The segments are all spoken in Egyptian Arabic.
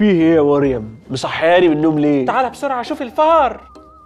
فيه ايه يا مريم مصحياني من النوم ليه تعالى بسرعه شوف الفار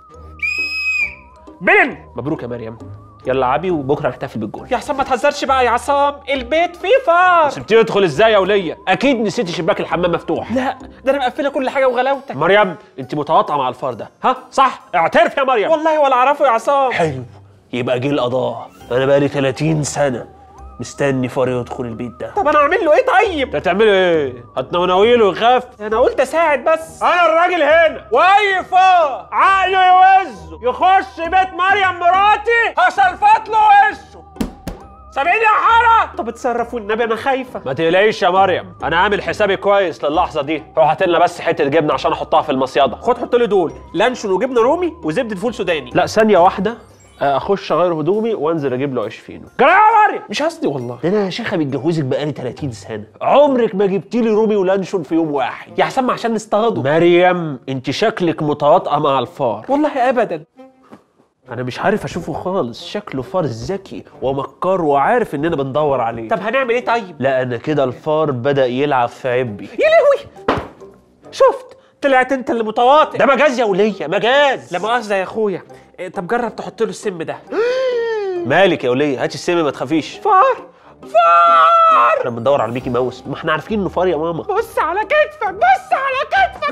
بين مبروك يا مريم يلا عبي وبكره نحتفل بالجول يا عصام ما تهزرش بقى يا عصام البيت فيه فار سبتيه يدخل ازاي يا وليه اكيد نسيتي شباك الحمام مفتوح لا ده انا مقفله كل حاجه وغلاوتك مريم انت متواطئه مع الفار ده ها صح اعترف يا مريم والله ولا اعرفه يا عصام حلو يبقى جه القضاء انا بقالي 30 سنه مستني فار يدخل البيت ده طب انا اعمل له ايه طيب انت هتعملوا ايه هتنونويله ويخاف انا قلت اساعد بس انا الراجل هنا واي فار عقله يوزه يخش بيت مريم مراتي هشلفط له وشه سامعين يا حاره طب اتصرف والنبي انا خايفه ما تقلقيش يا مريم انا عامل حسابي كويس للحظه دي روح هات لنا بس حته جبنه عشان احطها في المصيده خد حط لي دول لانشون وجبنه رومي وزبده فول سوداني لا ثانيه واحده اخش اغير هدومي وانزل اجيب له عيش فينو جرى يا مريم مش قصدي والله ده انا يا شيخه متجوزك بقالي 30 سنه عمرك ما جبتي لي رومي ولانشون في يوم واحد يا عصام عشان نستغضوا مريم انت شكلك متواطئه مع الفار والله ابدا انا مش عارف اشوفه خالص شكله فار ذكي ومكار وعارف اننا بندور عليه طب هنعمل ايه طيب لا انا كده الفار بدا يلعب في عبي يا لهوي شفت طلعت انت اللي متواطئ ده مجاز يا وليه مجاز لا مؤاخذه يا اخويا إيه، طب جرب تحط له السم ده مالك يا وليه هاتي السم ما تخافيش فار فار احنا بندور على ميكي ماوس ما احنا عارفين انه فار يا ماما بص على كتفك بص على كتفك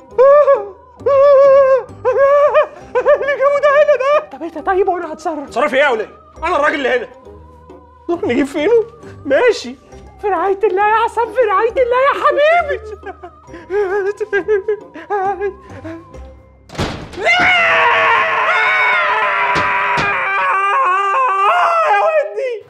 اللي جابه ده هنا ده طب انت طيب وانا هتصرف صرفي ايه يا وليه انا الراجل اللي هنا نروح نجيب فينو ماشي في رعاية الله يا عصام في رعاية الله يا حبيبي يا ودي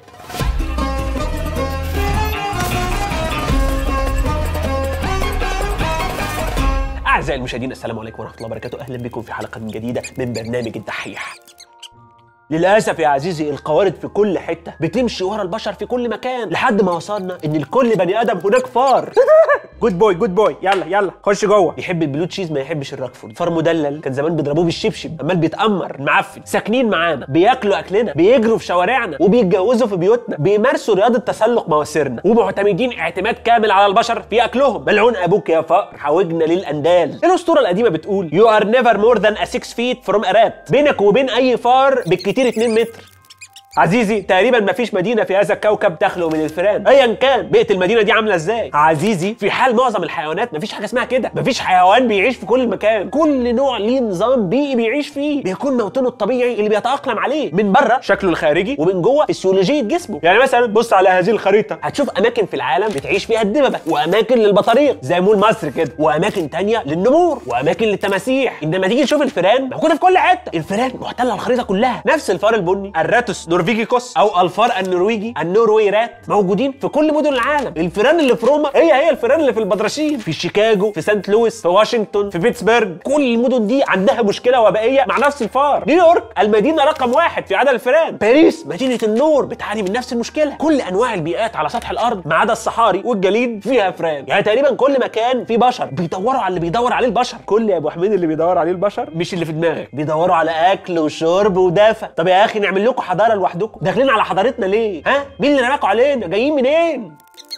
اعزائي المشاهدين السلام عليكم ورحمه الله وبركاته اهلا بكم في حلقه جديده من برنامج الدحيح للاسف يا عزيزي القوارض في كل حته بتمشي ورا البشر في كل مكان لحد ما وصلنا ان لكل بني ادم هناك فار جود بوي جود بوي يلا يلا خش جوه يحب البلو تشيز ما يحبش الراكفورد فار مدلل كان زمان بيضربوه بالشبشب عمال بيتامر معفن ساكنين معانا بياكلوا اكلنا بيجروا في شوارعنا وبيتجوزوا في بيوتنا بيمارسوا رياضه تسلق مواسرنا ومعتمدين اعتماد كامل على البشر في اكلهم ملعون ابوك يا فقر حاوجنا للاندال الاسطوره القديمه بتقول يو ار نيفر مور ذان ا 6 فيت فروم ا رات بينك وبين اي فار بالكتير 2 متر عزيزي تقريبا مفيش مدينه في هذا الكوكب تخلو من الفئران ايا كان بيئه المدينه دي عامله ازاي عزيزي في حال معظم الحيوانات مفيش حاجه اسمها كده مفيش حيوان بيعيش في كل مكان كل نوع ليه نظام بيئي بيعيش فيه بيكون موطنه الطبيعي اللي بيتاقلم عليه من بره شكله الخارجي ومن جوه فسيولوجيه جسمه يعني مثلا بص على هذه الخريطه هتشوف اماكن في العالم بتعيش فيها الدببه واماكن للبطاريق زي مول مصر كده واماكن تانية للنمور واماكن للتماسيح انما تيجي تشوف الفئران موجوده في كل حته الفئران محتله الخريطه كلها نفس الفار البني الراتوس نورفيجيكوس او الفار النرويجي النوروي رات موجودين في كل مدن العالم الفئران اللي في روما هي هي الفئران اللي في البدرشين في شيكاغو في سانت لويس في واشنطن في بيتسبرج كل المدن دي عندها مشكله وبائيه مع نفس الفار نيويورك المدينه رقم واحد في عدد الفئران باريس مدينه النور بتعاني من نفس المشكله كل انواع البيئات على سطح الارض ما عدا الصحاري والجليد فيها فئران يعني تقريبا كل مكان فيه بشر بيدوروا على اللي بيدور عليه البشر كل يا ابو حميد اللي بيدور عليه البشر مش اللي في دماغك بيدوروا على اكل وشرب ودفى طب يا اخي نعمل لكم حضاره لوحدكم داخلين على حضارتنا ليه ها مين اللي رماكوا علينا جايين منين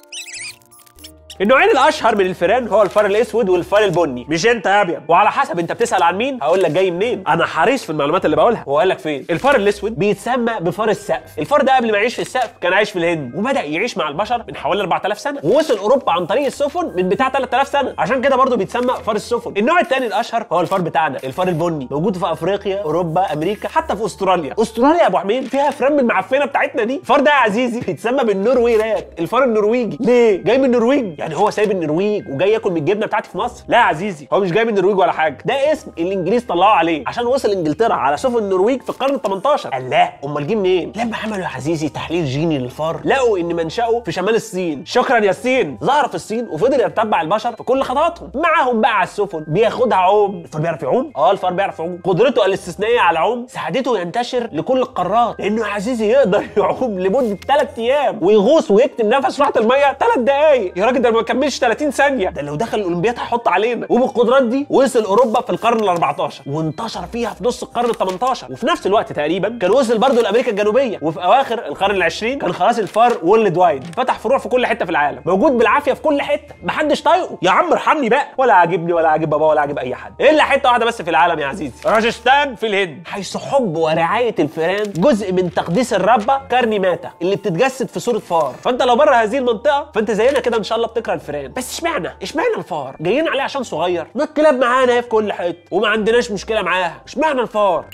النوعين الاشهر من الفئران هو الفار الاسود والفار البني مش انت يا ابيض وعلى حسب انت بتسال عن مين هقول لك جاي منين انا حريص في المعلومات اللي بقولها وهقول لك فين الفار الاسود بيتسمى بفار السقف الفار ده قبل ما يعيش في السقف كان عايش في الهند وبدا يعيش مع البشر من حوالي 4000 سنه ووصل اوروبا عن طريق السفن من بتاع 3000 سنه عشان كده برضه بيتسمى فار السفن النوع الثاني الاشهر هو الفار بتاعنا الفار البني موجود في افريقيا اوروبا امريكا حتى في استراليا استراليا يا ابو حميد فيها فئران من المعفنه بتاعتنا دي الفار ده يا عزيزي بيتسمى بالنروي رات الفار النرويجي ليه جاي من النرويج يعني هو سايب النرويج وجاي ياكل من الجبنه بتاعتي في مصر لا يا عزيزي هو مش جاي من النرويج ولا حاجه ده اسم الانجليز طلعوه عليه عشان وصل انجلترا على سفن النرويج في القرن ال 18 الله امال جه منين لما عملوا يا عزيزي تحليل جيني للفار لقوا ان منشأه في شمال الصين شكرا يا الصين ظهر في الصين وفضل يتبع البشر في كل خطواتهم معاهم بقى على السفن بياخدها عوم الفار بيعرف يعوم اه الفار بيعرف يعوم قدرته الاستثنائيه على العوم ساعدته ينتشر لكل القارات لانه يا عزيزي يقدر يعوم لمده ثلاث ايام ويغوص ويكتم نفسه تحت الميه ثلاث دقائق يا راجل ده ما كملش 30 ثانيه ده لو دخل الاولمبياد هيحط علينا وبالقدرات دي وصل اوروبا في القرن ال 14 وانتشر فيها في نص القرن ال 18 وفي نفس الوقت تقريبا كان وصل برضه لامريكا الجنوبيه وفي اواخر القرن ال 20 كان خلاص الفار وورلد وايد فتح فروع في كل حته في العالم موجود بالعافيه في كل حته محدش طايقه يا عم ارحمني بقى ولا عاجبني ولا عاجب بابا ولا عاجب اي حد الا حته واحده بس في العالم يا عزيزي راجستان في الهند حيث حب ورعايه الفئران جزء من تقديس الربه كارني ماتا اللي بتتجسد في صوره فار فانت لو بره هذه المنطقه فانت زينا كده ان شاء الله بتكره الفئران بس اشمعنى اشمعنى الفار جايين عليه عشان صغير ما الكلاب معانا اهي في كل حته وما عندناش مشكله معاها اشمعنى الفار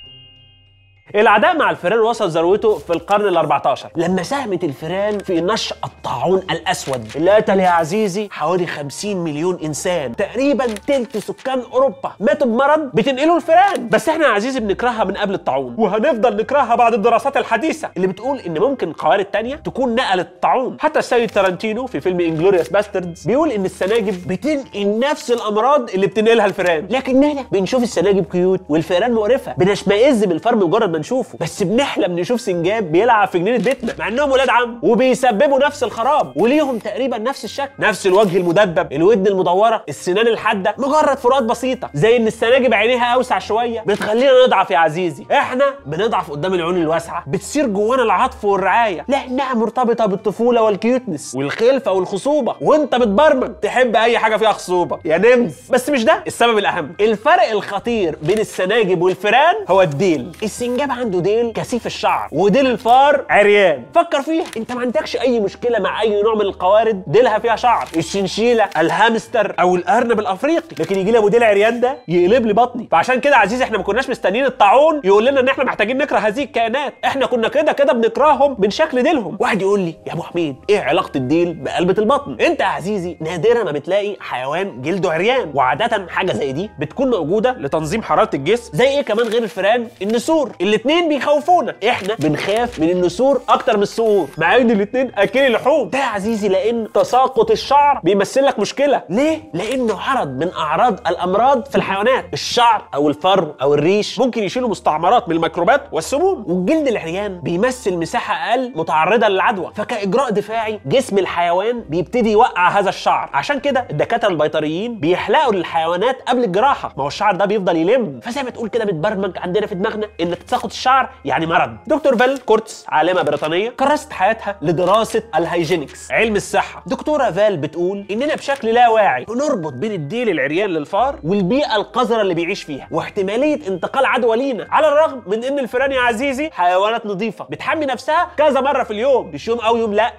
العداء مع الفئران وصل ذروته في القرن ال 14 لما ساهمت الفئران في نشر الطاعون الاسود اللي قتل يا عزيزي حوالي 50 مليون انسان تقريبا تلت سكان اوروبا ماتوا بمرض بتنقله الفئران بس احنا يا عزيزي بنكرهها من قبل الطاعون وهنفضل نكرهها بعد الدراسات الحديثه اللي بتقول ان ممكن قوارض تانية تكون نقلت الطاعون حتى السيد تارانتينو في فيلم انجلوريوس باستردز بيقول ان السناجب بتنقل نفس الامراض اللي بتنقلها الفئران لكننا بنشوف السناجب كيوت والفئران مقرفه بنشمئز من الفار مجرد ما نشوفه بس بنحلم نشوف سنجاب بيلعب في جنينه بيتنا مع انهم ولاد عم وبيسببوا نفس الخراب وليهم تقريبا نفس الشكل نفس الوجه المدبب الودن المدوره السنان الحاده مجرد فروقات بسيطه زي ان السناجب عينيها اوسع شويه بتخلينا نضعف يا عزيزي احنا بنضعف قدام العيون الواسعه بتصير جوانا العطف والرعايه لانها مرتبطه بالطفوله والكيوتنس والخلفه والخصوبه وانت بتبرمج تحب اي حاجه فيها خصوبه يا نمس بس مش ده السبب الاهم الفرق الخطير بين السناجب والفئران هو الديل السنجاب عنده ديل كثيف الشعر وديل الفار عريان فكر فيها انت ما عندكش اي مشكله مع اي نوع من القوارض ديلها فيها شعر الشنشيله الهامستر او الارنب الافريقي لكن يجي لي ابو ديل عريان ده يقلب لي بطني فعشان كده يا عزيزي احنا ما كناش مستنيين الطاعون يقول لنا ان احنا محتاجين نكره هذه الكائنات احنا كنا كده كده بنكرههم من شكل ديلهم واحد يقول لي يا ابو حميد ايه علاقه الديل بقلبه البطن انت يا عزيزي نادرا ما بتلاقي حيوان جلده عريان وعاده حاجه زي دي بتكون موجوده لتنظيم حراره الجسم زي ايه كمان غير الفئران النسور الاثنين بيخوفونا احنا بنخاف من النسور اكتر من الصقور مع ان الاثنين اكلي لحوم ده يا عزيزي لان تساقط الشعر بيمثل لك مشكله ليه لانه عرض من اعراض الامراض في الحيوانات الشعر او الفرو او الريش ممكن يشيلوا مستعمرات من الميكروبات والسموم والجلد العريان بيمثل مساحه اقل متعرضه للعدوى فكاجراء دفاعي جسم الحيوان بيبتدي يوقع هذا الشعر عشان كده الدكاتره البيطريين بيحلقوا للحيوانات قبل الجراحه ما هو الشعر ده بيفضل يلم فزي ما تقول كده بتبرمج عندنا في دماغنا ان تساقط الشعر يعني مرض دكتور فيل كورتس عالمه بريطانيه كرست حياتها لدراسه الهيجينكس علم الصحه دكتوره فال بتقول اننا بشكل لا واعي بنربط بين الديل العريان للفار والبيئه القذره اللي بيعيش فيها واحتماليه انتقال عدوى لينا على الرغم من ان الفئران يا عزيزي حيوانات نظيفه بتحمي نفسها كذا مره في اليوم مش يوم او يوم لا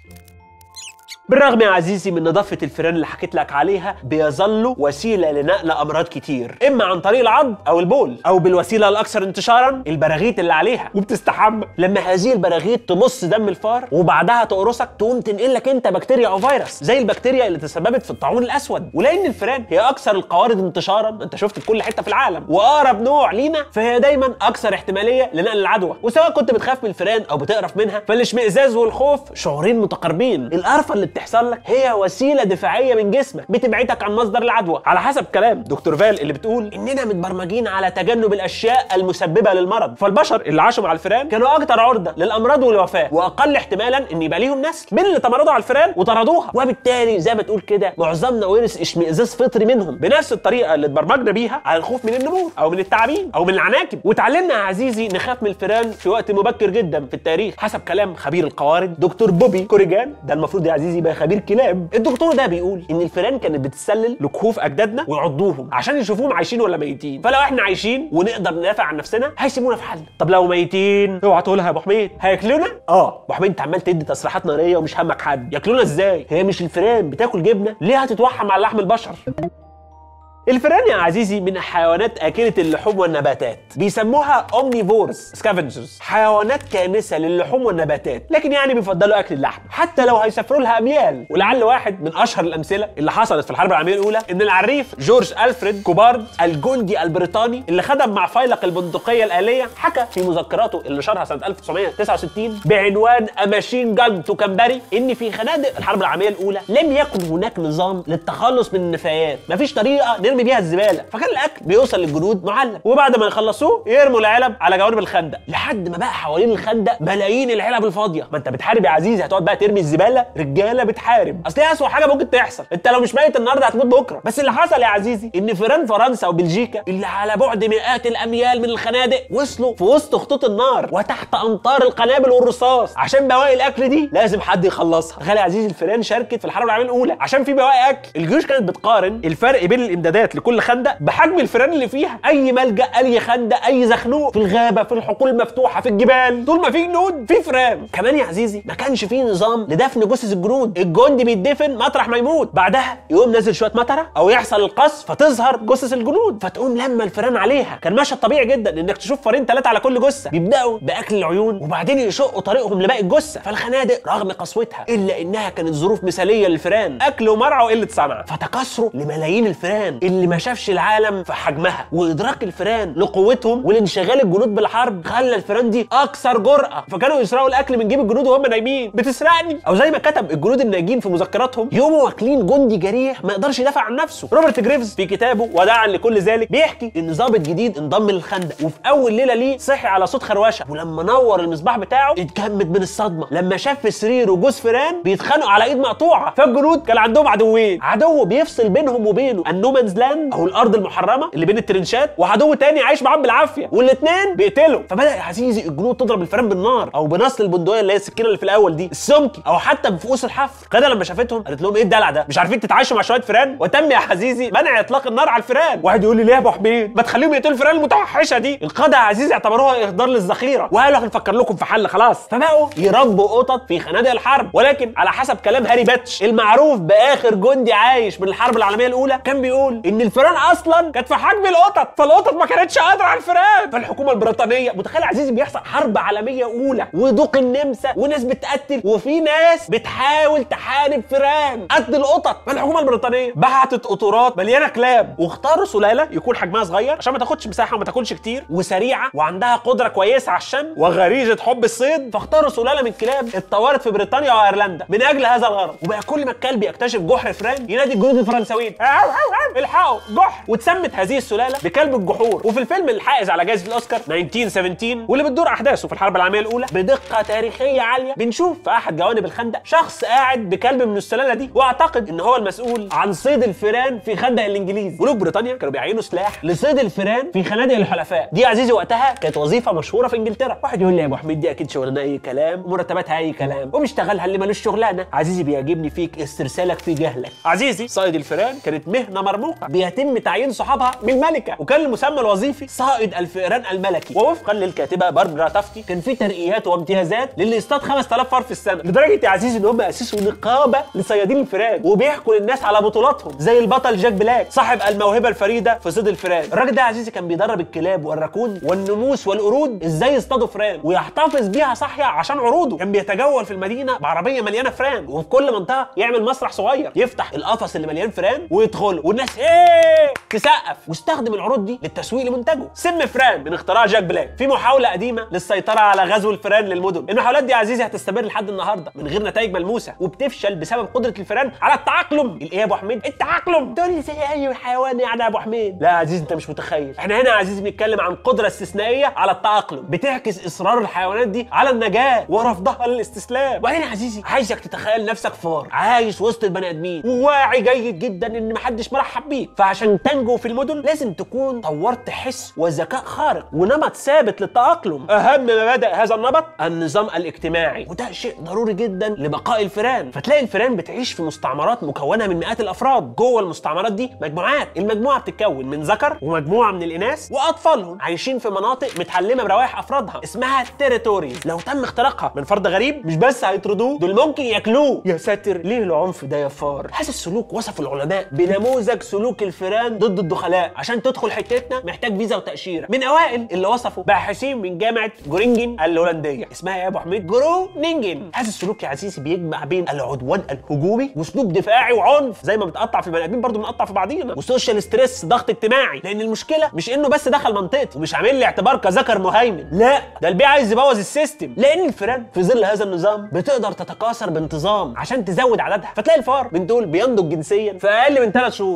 بالرغم يا عزيزي من نظافة الفئران اللي حكيت لك عليها بيظلوا وسيلة لنقل أمراض كتير إما عن طريق العض أو البول أو بالوسيلة الأكثر انتشارا البراغيث اللي عليها وبتستحمى لما هذه البراغيث تمص دم الفار وبعدها تقرصك تقوم تنقل لك أنت بكتيريا أو فيروس زي البكتيريا اللي تسببت في الطاعون الأسود ولأن الفئران هي أكثر القوارض انتشارا أنت شفت في كل حتة في العالم وأقرب نوع لينا فهي دايما أكثر احتمالية لنقل العدوى وسواء كنت بتخاف من الفئران أو بتقرف منها فالاشمئزاز والخوف شعورين متقاربين القرفة اللي بتحصل لك هي وسيله دفاعيه من جسمك بتبعدك عن مصدر العدوى على حسب كلام دكتور فال اللي بتقول اننا متبرمجين على تجنب الاشياء المسببه للمرض فالبشر اللي عاشوا مع الفئران كانوا اكثر عرضه للامراض والوفاه واقل احتمالا ان يبقى ليهم نسل من اللي تمردوا على الفئران وطردوها وبالتالي زي ما تقول كده معظمنا ورث اشمئزاز فطري منهم بنفس الطريقه اللي اتبرمجنا بيها على الخوف من النمور او من التعابين او من العناكب وتعلمنا يا عزيزي نخاف من الفئران في وقت مبكر جدا في التاريخ حسب كلام خبير القوارض دكتور بوبي كوريجان ده المفروض يا عزيزي يبقى خبير كلاب الدكتور ده بيقول ان الفئران كانت بتتسلل لكهوف اجدادنا ويعضوهم عشان يشوفوهم عايشين ولا ميتين فلو احنا عايشين ونقدر ندافع عن نفسنا هيسيبونا في حالنا طب لو ميتين اوعى تقولها يا ابو حميد هياكلونا اه ابو حميد انت عمال تدي تصريحات ناريه ومش همك حد ياكلونا ازاي هي مش الفئران بتاكل جبنه ليه هتتوحم على لحم البشر الفئران يا عزيزي من الحيوانات آكلة اللحوم والنباتات بيسموها اومنيفورز سكافنجرز حيوانات كانسة للحوم والنباتات لكن يعني بيفضلوا أكل اللحم حتى لو هيسافروا لها أميال ولعل واحد من أشهر الأمثلة اللي حصلت في الحرب العالمية الأولى إن العريف جورج ألفريد كوبارد الجندي البريطاني اللي خدم مع فيلق البندقية الآلية حكى في مذكراته اللي نشرها سنة 1969 بعنوان أماشين جان تو كامباري إن في خنادق الحرب العالمية الأولى لم يكن هناك نظام للتخلص من النفايات مفيش طريقة يرمي بيها الزباله فكان الاكل بيوصل للجنود معلب وبعد ما يخلصوه يرموا العلب على جوانب الخندق لحد ما بقى حوالين الخندق ملايين العلب الفاضيه ما انت بتحارب يا عزيزي هتقعد بقى ترمي الزباله رجاله بتحارب اصل هي اسوء حاجه ممكن تحصل انت لو مش ميت النهارده هتموت بكره بس اللي حصل يا عزيزي ان فيران فرنسا وبلجيكا اللي على بعد مئات الاميال من الخنادق وصلوا في وسط خطوط النار وتحت امطار القنابل والرصاص عشان بواقي الاكل دي لازم حد يخلصها تخيل يا عزيزي الفيران شاركت في الحرب العالميه الاولى عشان في بواقي اكل الجيوش كانت بتقارن الفرق بين الامدادات لكل خندق بحجم الفيران اللي فيها اي ملجا اي خندق اي زخنوق في الغابه في الحقول المفتوحه في الجبال طول ما في جنود في فيران كمان يا عزيزي ما كانش في نظام لدفن جثث الجنود الجندي بيدفن مطرح ما يموت بعدها يقوم نازل شويه مطره او يحصل القصف فتظهر جثث الجنود فتقوم لما الفيران عليها كان مشهد طبيعي جدا انك تشوف فارين ثلاثه على كل جثه بيبداوا باكل العيون وبعدين يشقوا طريقهم لباقي الجثه فالخنادق رغم قسوتها الا انها كانت ظروف مثاليه للفيران اكل ومرعى وقله صنعه فتكاثروا لملايين الفيران اللي ما شافش العالم في حجمها وادراك الفيران لقوتهم والانشغال الجنود بالحرب خلى الفيران دي اكثر جرأه فكانوا يسرقوا الاكل من جيب الجنود وهم نايمين بتسرقني او زي ما كتب الجنود الناجين في مذكراتهم يوموا واكلين جندي جريح ما يقدرش يدافع عن نفسه روبرت جريفز في كتابه وداعا لكل ذلك بيحكي ان ضابط جديد انضم للخندق وفي اول ليله ليه صحي على صوت خروشه ولما نور المصباح بتاعه اتجمد من الصدمه لما شاف في سريره جوز فيران بيتخانقوا على ايد مقطوعه فالجنود كان عندهم عدوين عدو بيفصل بينهم وبينه النومانز لاند او الارض المحرمه اللي بين الترنشات وعدو تاني عايش معاهم بالعافيه والاثنين بيقتلوا فبدا يا عزيزي الجنود تضرب الفيران بالنار او بنصل البندقيه اللي هي السكينه اللي في الاول دي السمكي او حتى بفؤوس الحفر كده لما شافتهم قالت لهم ايه الدلع ده مش عارفين تتعايشوا مع شويه فيران وتم يا عزيزي منع اطلاق النار على الفيران واحد يقول لي ليه يا ابو حميد ما تخليهم يقتلوا الفيران المتوحشه دي القاده يا عزيزي اعتبروها اهدار للذخيره وقالوا هنفكر لكم في حل خلاص فبقوا يربوا قطط في خنادق الحرب ولكن على حسب كلام هاري باتش المعروف باخر جندي عايش من الحرب العالميه الاولى كان بيقول ان الفيران اصلا كانت في حجم القطط فالقطط ما كانتش قادره على الفيران فالحكومه البريطانيه متخيل يا عزيزي بيحصل حرب عالميه اولى ودوق النمسا وناس بتقتل وفي ناس بتحاول تحارب فيران قد القطط فالحكومه البريطانيه بعتت قطورات مليانه كلاب واختاروا سلاله يكون حجمها صغير عشان ما تاخدش مساحه وما تاكلش كتير وسريعه وعندها قدره كويسه على الشم وغريزه حب الصيد فاختاروا سلاله من الكلاب اتطورت في بريطانيا وايرلندا من اجل هذا الغرض وبقى كل ما الكلب يكتشف جحر فران ينادي الجنود الفرنساويين "أو أو أو، الحقوا جحر واتسمت هذه السلاله بكلب الجحور وفي الفيلم الحائز على جائزه الاوسكار 1917 واللي بتدور احداثه في الحرب العالميه الاولى بدقه تاريخيه عاليه بنشوف في احد جوانب الخندق شخص قاعد بكلب من السلاله دي واعتقد ان هو المسؤول عن صيد الفيران في خندق الانجليز ملوك بريطانيا كانوا بيعينوا سلاح لصيد الفيران في خنادق الحلفاء دي يا عزيزي وقتها كانت وظيفه مشهوره في انجلترا واحد يقول لي يا ابو حميد دي اكيد شغلانه اي كلام ومرتباتها اي كلام وبيشتغلها اللي ملوش شغلانه عزيزي بيعجبني فيك استرسالك في جهلك عزيزي صائد الفيران كانت مهنه مرموقه بيتم تعيين صحابها من ملكه وكان المسمى الوظيفي صائد الفئران الملكي ووفقا للكاتبه باربرا تافتي كان في ترقيات وامتيازات للي يصطاد 5000 فار في السنه لدرجه يا عزيزي ان هم اسسوا نقابه لصيادين الفيران وبيحكوا للناس على بطولاتهم زي البطل جاك بلاك صاحب الموهبه الفريده في صيد الفيران الراجل ده يا عزيزي كان بيدرب الكلاب والراكون والنموس والقرود ازاي يصطادوا فيران ويحتفظ بيها صاحيه عشان عروضه كان بيتجول في المدينه بعربيه مليانه فيران وفي كل منطقه يعمل مسرح صغير يفتح القفص اللي مليان فيران ويدخلوا والناس ايه تسقف واستخدم العروض دي للتسويق لمنتجه سم فران من اختراع جاك بلاك في محاوله قديمه للسيطره على غزو الفيران للمدن المحاولات دي يا عزيزي هتستمر لحد النهارده من غير نتائج ملموسه وبتفشل بسبب قدره الفيران على التاقلم الايه يا ابو حميد التاقلم تقول لي زي اي حيوان يعني يا ابو حميد لا يا عزيزي انت مش متخيل احنا هنا يا عزيزي بنتكلم عن قدره استثنائيه على التاقلم بتعكس اصرار الحيوانات دي على النجاه ورفضها للاستسلام وبعدين يا عزيزي عايزك تتخيل نفسك فار عايش وسط البني ادمين وواعي جيد جدا ان محدش مرحب بيك فعشان تنجو في المدن لازم تكون طورت حس وذكاء خارق ونمط ثابت للتاقلم اهم مبادئ هذا النمط النظام الاجتماعي وده شيء ضروري جدا لبقاء الفيران فتلاقي الفيران بتعيش في مستعمرات مكونه من مئات الافراد جوه المستعمرات دي مجموعات المجموعه بتتكون من ذكر ومجموعه من الاناث واطفالهم عايشين في مناطق متحلمه بروائح افرادها اسمها تيريتوريز لو تم اختراقها من فرد غريب مش بس هيطردوه دول ممكن ياكلوه يا ساتر ليه العنف ده يا فار هذا السلوك وصف العلماء بنموذج سلوك الفيران ضد الدخلاء عشان تدخل حتتنا محتاج فيزا وتاشيره من اوائل اللي وصفوا باحثين من جامعه جورينجن الهولنديه اسمها يا ابو حميد جرونينجن هذا السلوك يا عزيزي بيجمع بين العدوان الهجومي وسلوك دفاعي وعنف زي ما بتقطع في البني ادمين برضه بنقطع في بعضينا وسوشيال ستريس ضغط اجتماعي لان المشكله مش انه بس دخل منطقتي ومش عامل لي اعتبار كذكر مهيمن لا ده البيع عايز يبوظ السيستم لان الفيران في ظل هذا النظام بتقدر تتكاثر بانتظام عشان تزود عددها فتلاقي الفار من دول بينضج جنسيا في اقل من ثلاث شهور يا نهار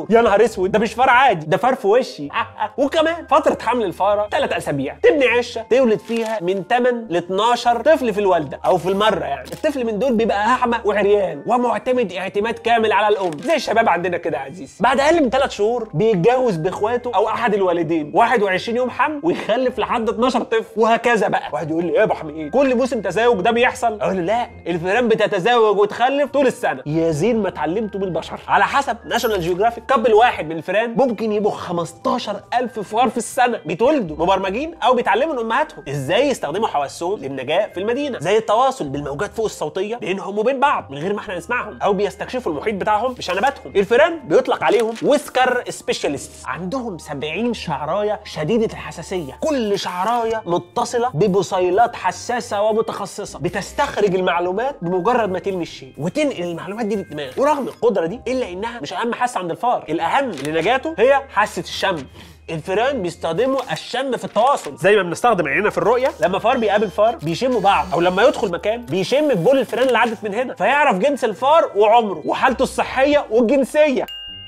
اسود ده مش فار عادي ده فار في وشي وكمان فتره حمل الفاره ثلاث اسابيع تبني عشه تولد فيها من 8 ل 12 طفل في الوالده او في المره يعني الطفل من دول بيبقى اعمى وعريان ومعتمد اعتماد كامل على الام زي الشباب عندنا كده يا عزيزي بعد اقل من ثلاث شهور بيتجوز باخواته او احد الوالدين 21 يوم حمل ويخلف لحد 12 طفل وهكذا بقى واحد يقول لي ايه يا ابو حميد كل موسم تزاوج ده بيحصل اقول له لا الفئران بتتزاوج وتخلف طول السنه يا زين ما اتعلمته بالبشر على حسب ناشونال جيوغرافيك كابل واحد من الفئران ممكن يبقوا 15000 فار في السنه بيتولدوا مبرمجين او بيتعلموا من امهاتهم ازاي يستخدموا حواسهم للنجاه في المدينه زي التواصل بالموجات فوق الصوتيه بينهم وبين بعض من غير ما احنا نسمعهم او بيستكشفوا المحيط بتاعهم بشنباتهم الفئران بيطلق عليهم ويسكر سبيشاليست عندهم 70 شعرايه شديده الحساسيه كل شعرايه متصله ببصيلات حساسه ومتخصصه بتستخرج المعلومات بمجرد ما تلمس شيء وتنقل المعلومات دي للدماغ ورغم القدره دي الا انها مش اهم حاسه عند الفار الاهم لنجاته هي حاسه الشم الفئران بيستخدموا الشم في التواصل زي ما بنستخدم عينينا في الرؤيه لما فار بيقابل فار بيشموا بعض او لما يدخل مكان بيشم في بول الفئران اللي عدت من هنا فيعرف جنس الفار وعمره وحالته الصحيه والجنسيه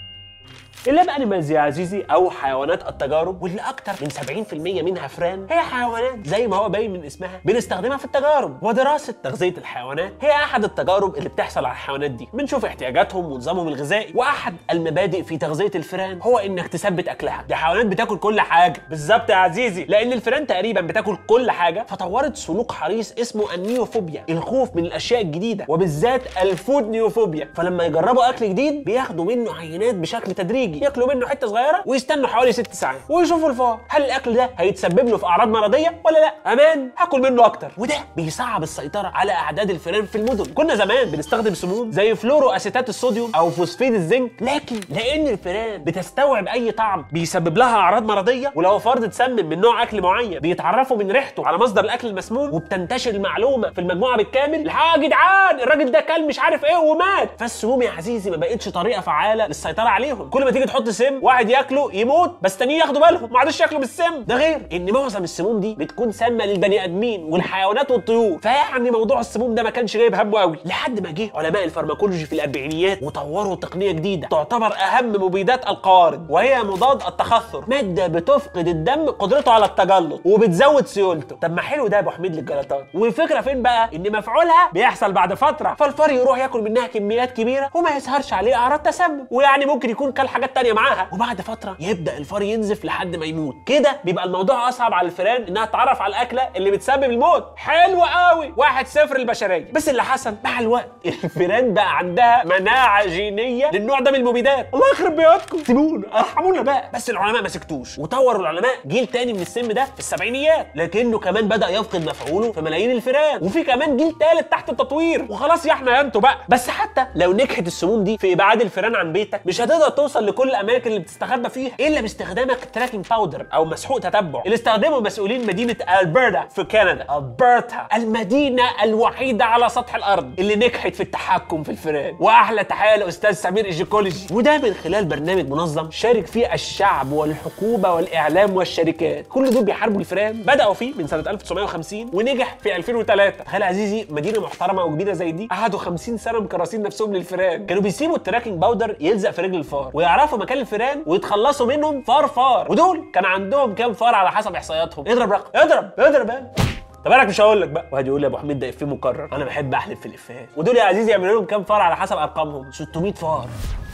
اللاب انيمالز يا عزيزي او حيوانات التجارب واللي اكتر من 70% منها فران هي حيوانات زي ما هو باين من اسمها بنستخدمها في التجارب ودراسه تغذيه الحيوانات هي احد التجارب اللي بتحصل على الحيوانات دي بنشوف احتياجاتهم ونظامهم الغذائي واحد المبادئ في تغذيه الفئران هو انك تثبت اكلها دي حيوانات بتاكل كل حاجه بالظبط يا عزيزي لان الفئران تقريبا بتاكل كل حاجه فطورت سلوك حريص اسمه النيوفوبيا الخوف من الاشياء الجديده وبالذات الفود نيوفوبيا فلما يجربوا اكل جديد بياخدوا منه عينات بشكل تدريجي ياكلوا منه حته صغيره ويستنوا حوالي ست ساعات ويشوفوا الفار هل الاكل ده هيتسبب له في اعراض مرضيه ولا لا امان هاكل منه اكتر وده بيصعب السيطره على اعداد الفئران في المدن كنا زمان بنستخدم سموم زي فلورو اسيتات الصوديوم او فوسفيد الزنك لكن لان الفئران بتستوعب اي طعم بيسبب لها اعراض مرضيه ولو فرد اتسمم من نوع اكل معين بيتعرفوا من ريحته على مصدر الاكل المسموم وبتنتشر المعلومه في المجموعه بالكامل الحقوا يا جدعان الراجل ده كل مش عارف ايه ومات فالسموم يا عزيزي ما بقتش طريقه فعاله للسيطره عليهم كل ما تيجي تحط سم واحد ياكله يموت بس تانيين ياخدوا بالهم ما عادش ياكلوا بالسم ده غير ان معظم السموم دي بتكون سامه للبني ادمين والحيوانات والطيور فيعني موضوع السموم ده ما كانش جايب همه قوي لحد ما جه علماء الفارماكولوجي في الاربعينيات وطوروا تقنيه جديده تعتبر اهم مبيدات القوارض وهي مضاد التخثر ماده بتفقد الدم قدرته على التجلط وبتزود سيولته طب ما حلو ده يا ابو حميد للجلطات والفكره فين بقى ان مفعولها بيحصل بعد فتره فالفار يروح ياكل منها كميات كبيره وما يظهرش عليه اعراض تسمم ويعني ممكن يكون كل حاجات تانية معاها وبعد فتره يبدا الفار ينزف لحد ما يموت كده بيبقى الموضوع اصعب على الفئران انها تتعرف على الاكله اللي بتسبب الموت حلو قوي واحد صفر البشريه بس اللي حصل مع الوقت الفئران بقى عندها مناعه جينيه للنوع ده من المبيدات الله يخرب بيوتكم سيبونا ارحمونا بقى بس العلماء ما سكتوش وطوروا العلماء جيل تاني من السم ده في السبعينيات لكنه كمان بدا يفقد مفعوله في ملايين الفئران وفي كمان جيل تالت تحت التطوير وخلاص يا احنا يا انتوا بقى بس حتى لو نجحت السموم دي في ابعاد الفئران عن بيتك مش هتقدر توصل لكل الاماكن اللي بتستخبى فيها الا باستخدامك تراكنج باودر او مسحوق تتبع اللي استخدمه مسؤولين مدينه البرتا في كندا البرتا المدينه الوحيده على سطح الارض اللي نجحت في التحكم في الفئران واحلى تحيه لاستاذ سمير ايجيكولوجي وده من خلال برنامج منظم شارك فيه الشعب والحكومه والاعلام والشركات كل دول بيحاربوا الفئران بداوا فيه من سنه 1950 ونجح في 2003 تخيل عزيزي مدينه محترمه وكبيره زي دي قعدوا 50 سنه مكرسين نفسهم للفئران كانوا بيسيبوا التراكنج باودر يلزق في رجل الفار ويعرفوا مكان الفئران ويتخلصوا منهم فار فار ودول كان عندهم كام فار على حسب احصائياتهم اضرب رقم اضرب اضرب بقى طب انا مش هقول لك بقى واحد يقول لي يا ابو حميد ده افيه مكرر انا بحب احلف في الافيهات ودول يا عزيزي يعملوا لهم كام فار على حسب ارقامهم 600 فار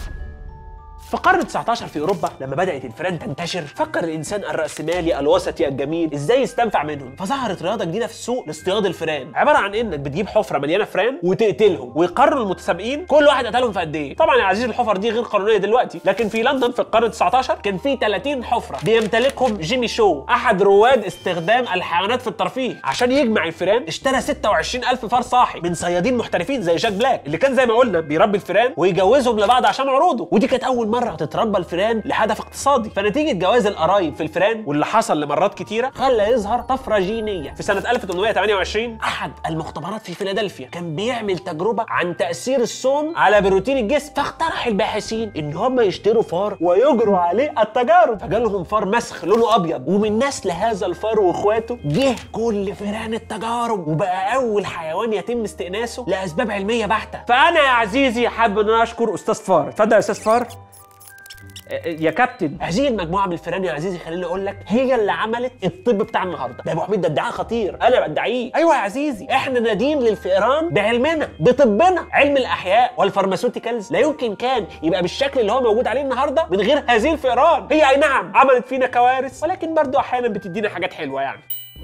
في القرن 19 في اوروبا لما بدات الفئران تنتشر فكر الانسان الراسمالي الوسطي الجميل ازاي يستنفع منهم فظهرت رياضه جديده في السوق لاصطياد الفئران عباره عن انك بتجيب حفره مليانه فئران وتقتلهم ويقرروا المتسابقين كل واحد قتلهم في قد ايه طبعا يا عزيزي الحفر دي غير قانونيه دلوقتي لكن في لندن في القرن 19 كان في 30 حفره بيمتلكهم جيمي شو احد رواد استخدام الحيوانات في الترفيه عشان يجمع الفئران اشترى 26000 فار صاحي من صيادين محترفين زي جاك بلاك اللي كان زي ما قلنا بيربي الفئران ويجوزهم لبعض عشان عروضه ودي كانت اول مره تتربى الفئران لهدف اقتصادي فنتيجه جواز القرايب في الفئران واللي حصل لمرات كتيره خلى يظهر طفره جينيه في سنه 1828 احد المختبرات في فيلادلفيا كان بيعمل تجربه عن تاثير الصوم على بروتين الجسم فاقترح الباحثين ان هم يشتروا فار ويجروا عليه التجارب فجالهم فار مسخ لونه ابيض ومن نسل هذا الفار واخواته جه كل فئران التجارب وبقى اول حيوان يتم استئناسه لاسباب علميه بحته فانا يا عزيزي حابب ان انا اشكر استاذ فار اتفضل يا استاذ فار آه، يا كابتن هذه المجموعه من الفئران يا عزيزي خليني اقول لك هي اللي عملت الطب بتاع النهارده ده يا ابو حميد ده ادعاء خطير انا بدعيه ايوه يا عزيزي احنا نادين للفئران بعلمنا بطبنا علم الاحياء والفارماسيوتيكالز لا يمكن كان يبقى بالشكل اللي هو موجود عليه النهارده من غير هذه الفئران هي اي نعم عملت فينا كوارث ولكن برضو احيانا بتدينا حاجات حلوه يعني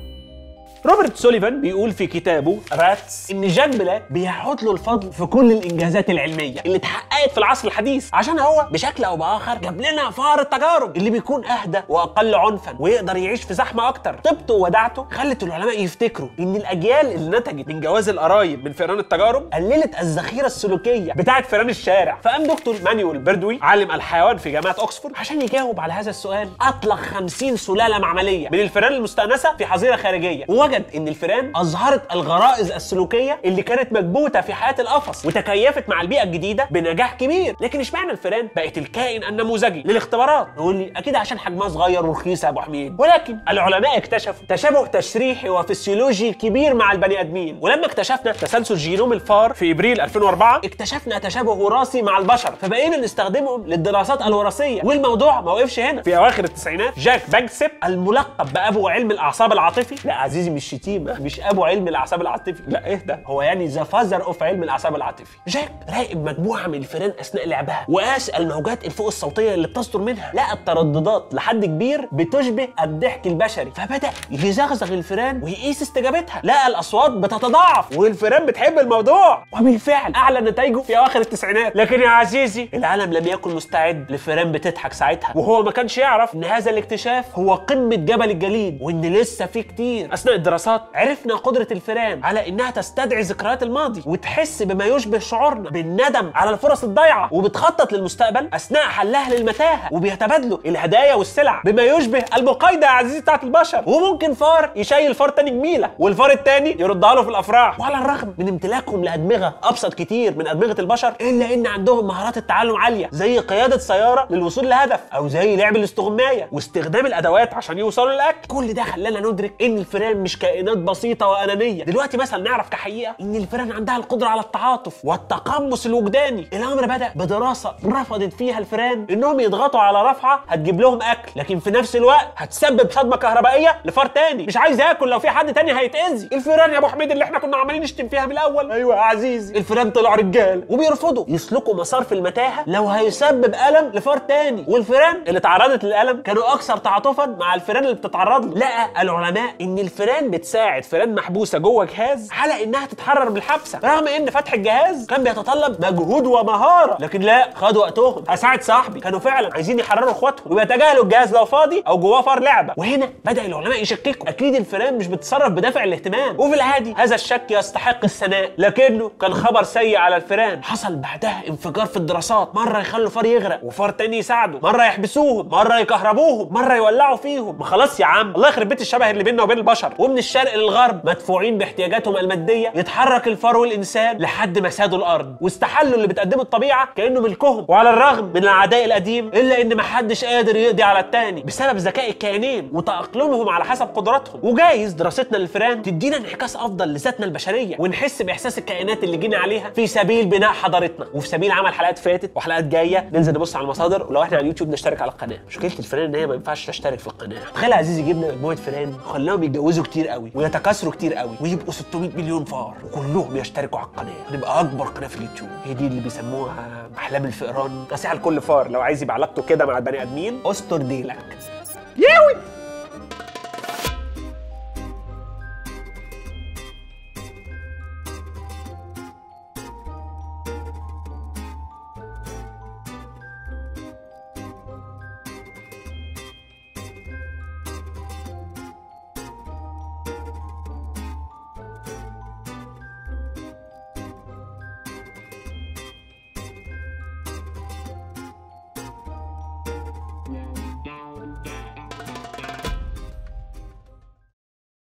روبرت سوليفان بيقول في كتابه راتس ان جاك بلاك بيعود له الفضل في كل الانجازات العلميه اللي اتحققت في العصر الحديث عشان هو بشكل او باخر جاب لنا فار التجارب اللي بيكون اهدى واقل عنفا ويقدر يعيش في زحمه اكتر طيبته ووداعته خلت العلماء يفتكروا ان الاجيال اللي نتجت من جواز القرايب من فئران التجارب قللت الذخيره السلوكيه بتاعه فئران الشارع فقام دكتور مانويل بيردوي عالم الحيوان في جامعه اوكسفورد عشان يجاوب على هذا السؤال اطلق 50 سلاله معمليه من الفئران المستانسه في حظيره خارجيه ووجد ان الفئران اظهرت الغرائز السلوكيه اللي كانت مكبوته في حياه القفص وتكيفت مع البيئه الجديده بنجاح كبير لكن اشمعنى الفئران بقت الكائن النموذجي للاختبارات نقول لي اكيد عشان حجمها صغير ورخيص يا ابو حميد ولكن العلماء اكتشفوا تشابه تشريحي وفسيولوجي كبير مع البني ادمين ولما اكتشفنا تسلسل جينوم الفار في ابريل 2004 اكتشفنا تشابه وراثي مع البشر فبقينا نستخدمهم للدراسات الوراثيه والموضوع ما وقفش هنا في اواخر التسعينات جاك بانكسيب الملقب بابو علم الاعصاب العاطفي لا عزيزي مش شتيمه مش ابو علم الاعصاب العاطفي لا ايه ده هو يعني ذا فازر اوف علم الاعصاب العاطفي جاك راقب مجموعه من الفئران اثناء لعبها وقاس الموجات الفوق الصوتيه اللي بتصدر منها لقى الترددات لحد كبير بتشبه الضحك البشري فبدا يزغزغ الفئران ويقيس استجابتها لقى الاصوات بتتضاعف والفئران بتحب الموضوع وبالفعل اعلن نتائجه في اواخر التسعينات لكن يا عزيزي العالم لم يكن مستعد لفئران بتضحك ساعتها وهو ما كانش يعرف ان هذا الاكتشاف هو قمه جبل الجليد وان لسه في كتير اثناء الدراسات عرفنا قدره الفئران على انها تستدعي ذكريات الماضي وتحس بما يشبه شعورنا بالندم على الفرص الضايعه وبتخطط للمستقبل اثناء حلها للمتاهه وبيتبادلوا الهدايا والسلع بما يشبه المقايضه يا عزيزي بتاعت البشر وممكن فار يشيل فار تاني جميله والفار التاني يردها له في الافراح وعلى الرغم من امتلاكهم لادمغه ابسط كتير من ادمغه البشر الا ان عندهم مهارات التعلم عاليه زي قياده سياره للوصول لهدف او زي لعب الاستغمايه واستخدام الادوات عشان يوصلوا للاكل كل ده خلانا ندرك ان الفئران مش كائنات بسيطه وانانيه دلوقتي مثلا نعرف كحقيقه ان الفئران عندها القدره على التعاطف والتقمص الوجداني الامر بدا بدراسه رفضت فيها الفئران انهم يضغطوا على رفعه هتجيب لهم اكل لكن في نفس الوقت هتسبب صدمه كهربائيه لفار تاني مش عايز ياكل لو في حد تاني هيتاذي الفئران يا ابو حميد اللي احنا كنا عمالين نشتم فيها من الاول ايوه يا عزيزي الفئران طلعوا رجال وبيرفضوا يسلكوا مسار في المتاهه لو هيسبب الم لفار تاني والفئران اللي تعرضت للالم كانوا اكثر تعاطفا مع الفئران اللي بتتعرض له لقى العلماء ان الفئران بتساعد فئران محبوسه جوه جهاز على انها تتحرر بالحبسه رغم ان فتح الجهاز كان بيتطلب مجهود ومهاره لكن لا خدوا وقتهم هساعد صاحبي كانوا فعلا عايزين يحرروا اخواتهم وبيتجاهلوا الجهاز لو فاضي او جواه فار لعبه وهنا بدا العلماء يشككوا اكيد الفئران مش بتتصرف بدافع الاهتمام وفي العادي هذا الشك يستحق الثناء لكنه كان خبر سيء على الفئران حصل بعدها انفجار في الدراسات مره يخلوا فار يغرق وفار تاني يساعده مره يحبسوهم مره يكهربوهم مره يولعوا فيهم ما خلاص يا عم الله يخرب بيت الشبه اللي بيننا وبين البشر ومن الشرق للغرب مدفوعين باحتياجاتهم الماديه يتحرك الفار والانسان لحد ما سادوا الارض واستحلوا اللي بتقدمه الطبيعه كانه ملكهم وعلى الرغم من العداء القديم الا ان محدش قادر يقضي على التاني بسبب ذكاء الكيانين وتاقلمهم على حسب قدراتهم وجايز دراستنا للفئران تدينا انعكاس افضل لذاتنا البشريه ونحس باحساس الكائنات اللي جينا عليها في سبيل بناء حضارتنا وفي سبيل عمل حلقات فاتت وحلقات جايه ننزل نبص على المصادر ولو احنا على اليوتيوب نشترك على القناه مشكله الفئران ان هي ما ينفعش تشترك في القناه تخيل يا عزيزي جبنا مجموعه فئران وخلاهم يتجوزوا كتير قوي ويتكاثروا كتير قوي ويبقوا 600 مليون فار وكلهم يشتركوا على القناه نبقى اكبر قناه في اليوتيوب هي دي اللي بيسموها احلام الفئران نصيحه لكل فار لو عايز يبقى علاقته كده مع البني ادمين استر ديلك ياوي